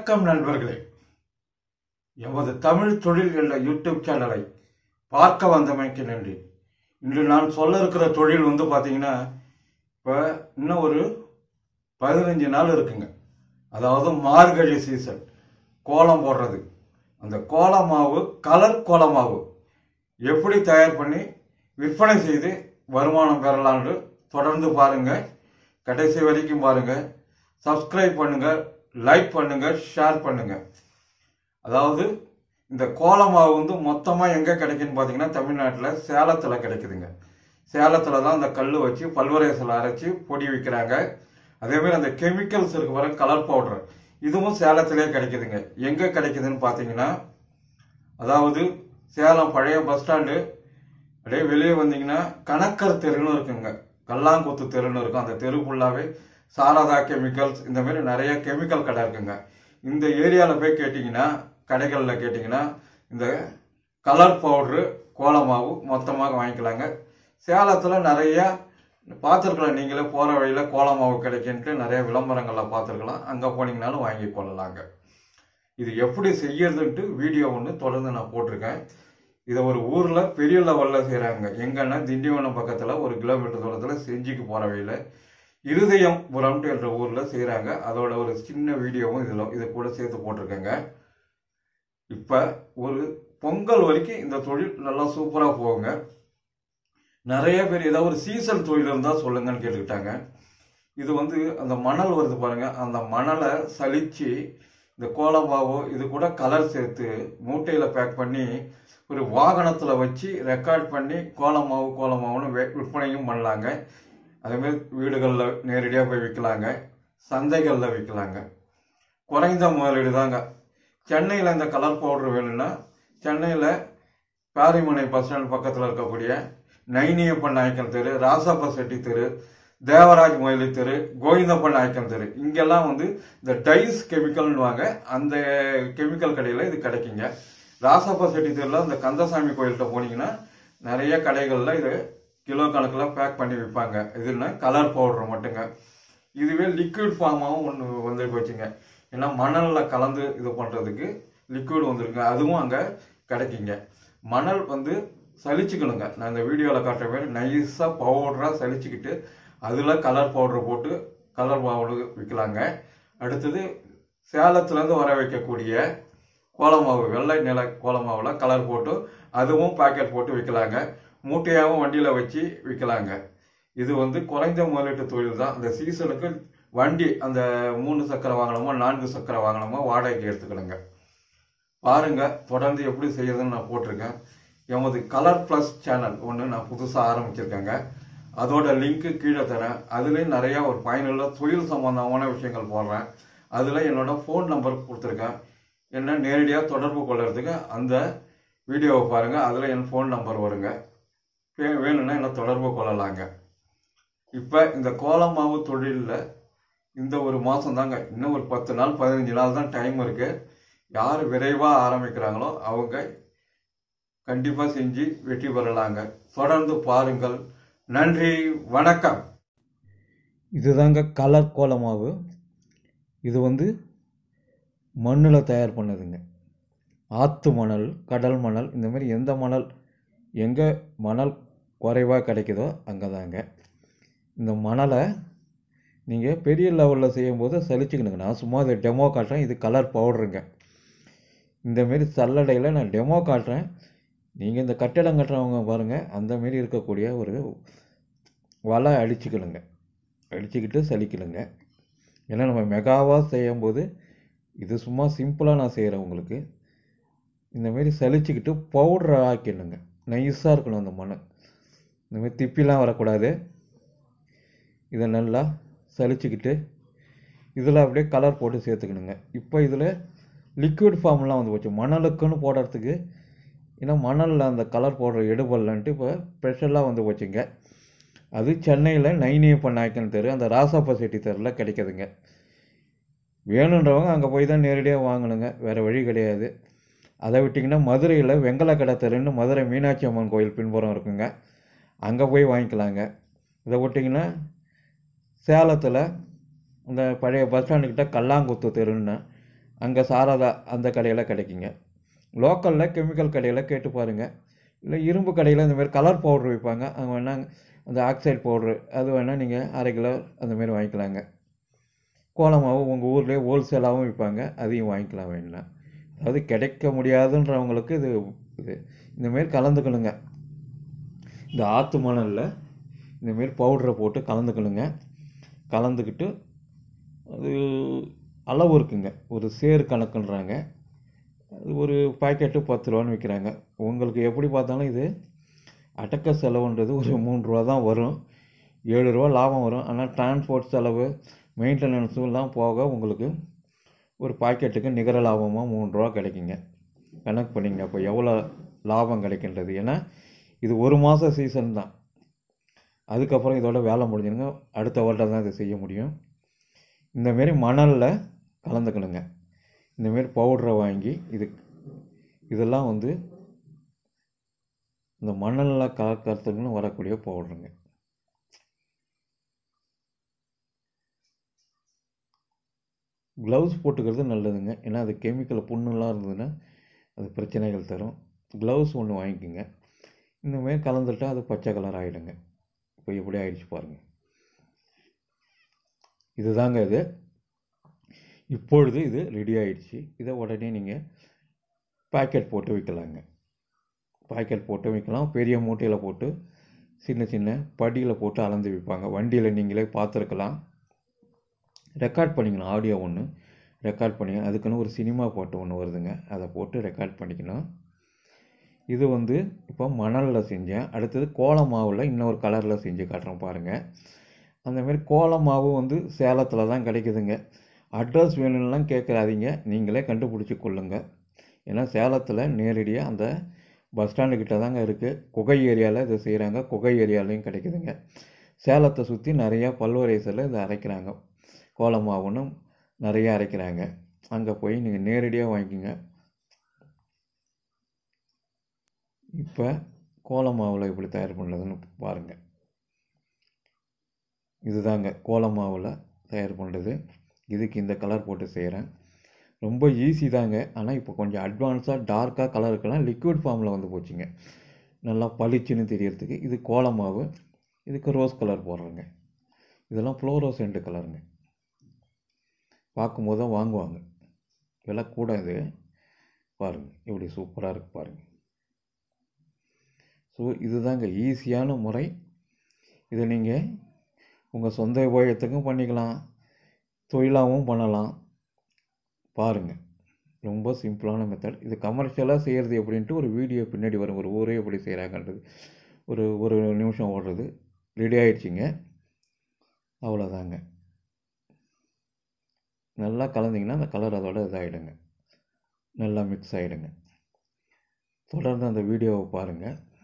வணக்கம் நண்பர்களே எமது தமிழ் தொழில் என்ற யூடியூப் சேனலை பார்க்க வந்தமைக்கு நன்றி இன்று நான் சொல்ல இருக்கிற தொழில் வந்து பார்த்தீங்கன்னா இப்போ இன்னும் ஒரு பதினஞ்சு நாள் இருக்குங்க அதாவது மார்கழி சீசன் கோலம் போடுறது அந்த கோல மாவு கலர் கோல மாவு எப்படி தயார் பண்ணி விற்பனை செய்து வருமானம் பெறலான்னு தொடர்ந்து பாருங்க கடைசி வரைக்கும் பாருங்க சப்ஸ்கிரைப் பண்ணுங்க லைக் பண்ணுங்க ஷேர் பண்ணுங்க அதாவது இந்த கோல மாவு வந்து மொத்தமாக எங்கே கிடைக்குன்னு பார்த்தீங்கன்னா தமிழ்நாட்டில் சேலத்தில் கிடைக்குதுங்க சேலத்தில் தான் அந்த கல் வச்சு பல்வரேசில் அரைச்சி பொடி விற்கிறாங்க அதேமாதிரி அந்த கெமிக்கல்ஸ் இருக்கு பாருங்க கலர் பவுடர் இதுவும் சேலத்திலே கிடைக்குதுங்க எங்கே கிடைக்குதுன்னு பார்த்தீங்கன்னா அதாவது சேலம் பழைய பஸ் ஸ்டாண்டு அப்படியே வெளியே வந்தீங்கன்னா கணக்கர் தெருன்னு இருக்குங்க கல்லாங்குத்து தெருன்னு இருக்கும் அந்த தெரு ஃபுல்லாகவே சாரதா கெமிக்கல்ஸ் இந்த மாதிரி நிறைய கெமிக்கல் கடை இருக்குங்க இந்த ஏரியாவில் போய் கேட்டிங்கன்னா கடைகளில் கேட்டிங்கன்னா இந்த கலர் பவுட்ரு கோலமாவு மொத்தமாக வாங்கிக்கலாங்க சேலத்தில் நிறைய பார்த்துருக்கலாம் நீங்களே போகிற வழியில் கோலமாவு கிடைக்குன்ட்டு நிறைய விளம்பரங்களில் பார்த்துருக்கலாம் அங்கே போனீங்கனாலும் வாங்கி கொள்ளலாங்க இது எப்படி செய்யறதுன்ட்டு வீடியோ ஒன்று தொடர்ந்து நான் போட்டிருக்கேன் இதை ஒரு ஊரில் பெரிய லெவலில் செய்கிறாங்க எங்கன்னா திண்டிவனம் பக்கத்தில் ஒரு கிலோமீட்டர் தூரத்தில் செஞ்சிக்கு போகிற வழியில் இருதயம் புறம்ட்டு என்ற ஊரில் செய்கிறாங்க அதோட ஒரு சின்ன வீடியோவும் இதில் இது கூட சேர்த்து போட்டிருக்கேங்க இப்போ ஒரு பொங்கல் வரைக்கும் இந்த தொழில் நல்லா சூப்பராக போகுங்க நிறைய பேர் ஏதாவது ஒரு சீசன் தொழில் இருந்தால் சொல்லுங்கன்னு கேட்டுக்கிட்டாங்க இது வந்து அந்த மணல் வருது பாருங்க அந்த மணலை சலிச்சு இந்த கோலமாவோ இது கூட கலர் சேர்த்து மூட்டையில் பேக் பண்ணி ஒரு வாகனத்தில் வச்சு ரெக்கார்ட் பண்ணி கோலமாவு கோலமாவுன்னு வே- விற்பனையும் பண்ணலாங்க அதேமாதிரி வீடுகளில் நேரடியாக போய் விற்கலாங்க சந்தைகளில் விற்கலாங்க குறைந்த முதலீடு தாங்க சென்னையில் இந்த கலர் பவுடர் வேணும்னா சென்னையில் பாரிமனை பஸ் ஸ்டாண்ட் பக்கத்தில் இருக்கக்கூடிய நைனியப்பன் நாயக்கன் தெரு ராசாப்பா செட்டி தெரு தேவராஜ் மொயலி தெரு கோவிந்தப்பன் நாயக்கன் தெரு இங்கெல்லாம் வந்து இந்த டைஸ் கெமிக்கல்னுவாங்க அந்த கெமிக்கல் கடையில் இது கிடைக்குங்க ராசாப்பா செட்டி தெருவில் இந்த கந்தசாமி கோயில்கிட்ட போனீங்கன்னா நிறைய கடைகளில் இது கிலோ கணக்கில் பேக் பண்ணி விற்பாங்க இதுன்னா கலர் பவுடர் மட்டுங்க இதுவே லிக்விட் ஃபார்மாகவும் ஒன்று வந்து போச்சுங்க ஏன்னா மணலில் கலந்து இது பண்ணுறதுக்கு லிக்விட் வந்துருங்க அதுவும் அங்கே கிடைக்குங்க மணல் வந்து சலிச்சுக்கணுங்க நான் இந்த வீடியோவில் காட்டுற மாதிரி நைஸாக பவுடராக சலிச்சுக்கிட்டு அதில் கலர் பவுடர் போட்டு கலர் பவுடர் விற்கலாங்க அடுத்தது சேலத்துலேருந்து வர வைக்கக்கூடிய கோலமாவு வெள்ளை நில கோலமாவில் கலர் போட்டு அதுவும் பாக்கெட் போட்டு விற்கலாங்க மூட்டையாகவும் வண்டியில் வச்சு விற்கலாங்க இது வந்து குறைந்த முதலீட்டு தொழில் தான் இந்த சீசனுக்கு வண்டி அந்த மூணு சக்கர வாகனமோ நான்கு சக்கர வாகனமோ வாடகைக்கு எடுத்துக்கணுங்க பாருங்க தொடர்ந்து எப்படி செய்யறதுன்னு நான் போட்டிருக்கேன் எமது கலர் ப்ளஸ் சேனல் ஒன்று நான் புதுசாக ஆரம்பிச்சிருக்கேங்க அதோட லிங்க்கு கீழே தரேன் அதுலேயும் நிறையா ஒரு பயனுள்ள தொழில் சம்பந்தமான விஷயங்கள் போடுறேன் அதில் என்னோட ஃபோன் நம்பர் கொடுத்துருக்கேன் என்ன நேரடியாக தொடர்பு கொள்றதுக்கு அந்த வீடியோவை பாருங்கள் அதில் என் ஃபோன் நம்பர் வருங்க வே- வேணும்னா என்ன தொடர்பு கொள்ளலாங்க இப்போ இந்த கோலமாவு தொழிலில் இந்த ஒரு மாதம் தாங்க இன்னும் ஒரு பத்து நாள் பதினஞ்சு நாள் தான் டைம் இருக்குது யார் விரைவாக ஆரம்பிக்கிறாங்களோ அவங்க கண்டிப்பாக செஞ்சு வெற்றி பெறலாங்க தொடர்ந்து பாருங்கள் நன்றி வணக்கம் இதுதாங்க கலர் கோலமாவு இது வந்து மண்ணில் தயார் பண்ணதுங்க ஆற்று மணல் கடல் மணல் இந்த மாதிரி எந்த மணல் எங்கே மணல் குறைவாக கிடைக்குதோ அங்கே தாங்க இந்த மணலை நீங்கள் பெரிய லெவலில் செய்யும்போது சலிச்சுக்கணுங்க நான் சும்மா இதை டெமோ காட்டுறேன் இது கலர் பவுடருங்க இந்தமாரி சல்லடையில் நான் டெமோ காட்டுறேன் நீங்கள் இந்த கட்டிடம் கட்டுறவங்க பாருங்கள் அந்த மாரி இருக்கக்கூடிய ஒரு வலை அடிச்சுக்கணுங்க அடிச்சுக்கிட்டு சலிக்கணுங்க ஏன்னா நம்ம மெகாவாக செய்யும்போது இது சும்மா சிம்பிளாக நான் செய்கிறேன் உங்களுக்கு இந்தமாரி சலிச்சுக்கிட்டு பவுடர் ஆக்கிடணுங்க நைஸாக இருக்கணும் அந்த மண் இந்தமாரி திப்பிலாம் வரக்கூடாது இதை நல்லா சலிச்சுக்கிட்டு இதில் அப்படியே கலர் போட்டு சேர்த்துக்கணுங்க இப்போ இதில் லிக்விட் ஃபார்ம்லாம் வந்து போச்சு மணலுக்குன்னு போடுறதுக்கு ஏன்னா மணலில் அந்த கலர் போடுற எடுபடலன்ட்டு இப்போ ஸ்பெஷலாக வந்து போச்சுங்க அது சென்னையில் நைனியப்பன் நாயக்கன் தெரு அந்த ராசாப்பா செட்டி தெருவில் கிடைக்குதுங்க வேணுன்றவங்க அங்கே போய் தான் நேரடியாக வாங்கணுங்க வேறு வழி கிடையாது அதை விட்டிங்கன்னா மதுரையில் வெங்கலக்கடை தெருன்னு மதுரை மீனாட்சி அம்மன் கோயில் பின்புறம் இருக்குங்க அங்கே போய் வாங்கிக்கலாங்க இதை விட்டிங்கன்னா சேலத்தில் இந்த பழைய பஸ் ஸ்டாண்டுக்கிட்ட கல்லாங்குத்து தெருன்னு அங்கே சாரதா அந்த கடையில் கிடைக்குங்க லோக்கலில் கெமிக்கல் கடையில் கேட்டு பாருங்கள் இல்லை இரும்பு கடையில் இந்த மாதிரி கலர் பவுட்ரு விற்பாங்க அங்கே வேணால் அந்த ஆக்சைடு பவுட்ரு அது வேணால் நீங்கள் அரை கிலோ அந்த மாதிரி வாங்கிக்கலாங்க கோலமாவு உங்கள் ஊர்லேயே ஹோல்சேலாகவும் விற்பாங்க அதையும் வாங்கிக்கலாம் வேணும்னா அதாவது கிடைக்க முடியாதுன்றவங்களுக்கு இது இது இந்தமாரி கலந்துக்கணுங்க இந்த ஆற்று மணலில் இந்தமாரி பவுடரை போட்டு கலந்துக்கணுங்க கலந்துக்கிட்டு அது அளவு இருக்குங்க ஒரு சேர் கணக்குன்றாங்க அது ஒரு பாக்கெட்டு பத்து ரூபான்னு விற்கிறாங்க உங்களுக்கு எப்படி பார்த்தாலும் இது அடக்க செலவுன்றது ஒரு மூணு ரூபா தான் வரும் ஏழு ரூபா லாபம் வரும் ஆனால் டிரான்ஸ்போர்ட் செலவு மெயின்டெனன்ஸுலாம் போக உங்களுக்கு ஒரு பாக்கெட்டுக்கு நிகர லாபமாக மூணு ரூபா கிடைக்குங்க கணக்கு பண்ணிங்க அப்போ எவ்வளோ லாபம் கிடைக்கின்றது ஏன்னா இது ஒரு மாத சீசன் தான் அதுக்கப்புறம் இதோட வேலை முடிஞ்சிருங்க அடுத்த வருடம் தான் இதை செய்ய முடியும் இந்தமாரி மணலில் கலந்துக்கணுங்க இந்தமாரி பவுடரை வாங்கி இது இதெல்லாம் வந்து இந்த மணலில் கலக்கிறதுக்குன்னு வரக்கூடிய பவுடருங்க க்ளவுஸ் போட்டுக்கிறது நல்லதுங்க ஏன்னா அது கெமிக்கல் புண்ணுலாம் இருந்ததுன்னா அது பிரச்சனைகள் தரும் க்ளவுஸ் ஒன்று வாங்கிக்கோங்க இந்தமாரி கலந்துட்டால் அது பச்சை கலர் ஆகிடுங்க இப்போ எப்படி ஆயிடுச்சு பாருங்கள் இதுதாங்க இது இப்பொழுது இது ரெடி ஆயிடுச்சு இதை உடனே நீங்கள் பாக்கெட் போட்டு விற்கலாங்க பாக்கெட் போட்டு விற்கலாம் பெரிய மூட்டையில் போட்டு சின்ன சின்ன படியில் போட்டு அளந்து விற்பாங்க வண்டியில் நீங்களே பார்த்துருக்கலாம் ரெக்கார்ட் பண்ணிக்கணும் ஆடியோ ஒன்று ரெக்கார்ட் பண்ணி அதுக்குன்னு ஒரு சினிமா பாட்டு ஒன்று வருதுங்க அதை போட்டு ரெக்கார்ட் பண்ணிக்கணும் இது வந்து இப்போ மணலில் செஞ்சேன் அடுத்தது கோல மாவில் இன்னொரு கலரில் செஞ்சு காட்டுறேன் பாருங்கள் அந்தமாரி கோல மாவு வந்து சேலத்தில் தான் கிடைக்குதுங்க அட்ரஸ் வேணும்லாம் கேட்குறாதீங்க நீங்களே கண்டுபிடிச்சி கொள்ளுங்கள் ஏன்னா சேலத்தில் நேரடியாக அந்த பஸ் ஸ்டாண்டு கிட்ட தாங்க இருக்குது குகை ஏரியாவில் இதை செய்கிறாங்க குகை ஏரியாலையும் கிடைக்குதுங்க சேலத்தை சுற்றி நிறையா பல்வரைசரில் இதை அரைக்கிறாங்க கோலமாவுன்னு நிறையா அரைக்கிறாங்க அங்கே போய் நீங்கள் நேரடியாக வாங்கிக்கோங்க இப்போ கோலமாவில் எப்படி தயார் பண்ணுறதுன்னு பாருங்கள் இதுதாங்க கோலமாவில் தயார் பண்ணுறது இதுக்கு இந்த கலர் போட்டு செய்கிறேன் ரொம்ப ஈஸி தாங்க ஆனால் இப்போ கொஞ்சம் அட்வான்ஸாக டார்க்காக கலர் இருக்கலாம் லிக்விட் ஃபார்மில் வந்து போச்சுங்க நல்லா பளிச்சுன்னு தெரியறதுக்கு இது கோலமாவு இதுக்கு ரோஸ் கலர் போடுறேங்க இதெல்லாம் ஃப்ளோரோசென்ட் கலருங்க பார்க்கும்போது தான் வாங்குவாங்க விலை கூட இது பாருங்கள் எப்படி சூப்பராக இருக்குது பாருங்கள் ஸோ இதுதாங்க ஈஸியான முறை இதை நீங்கள் உங்கள் சொந்த உபயோகத்துக்கும் பண்ணிக்கலாம் தொழிலாகவும் பண்ணலாம் பாருங்கள் ரொம்ப சிம்பிளான மெத்தட் இது கமர்ஷியலாக செய்கிறது எப்படின்ட்டு ஒரு வீடியோ பின்னாடி வரும் ஒரு ஊரே எப்படி செய்கிறாங்கன்றது ஒரு ஒரு நிமிஷம் ஓடுறது ரெடி ஆயிடுச்சிங்க அவ்வளோதாங்க நல்லா கலந்திங்கன்னா அந்த கலர் அதோட இதாகிடுங்க நல்லா மிக்ஸ் ஆகிடுங்க தொடர்ந்து அந்த வீடியோவை பாருங்கள்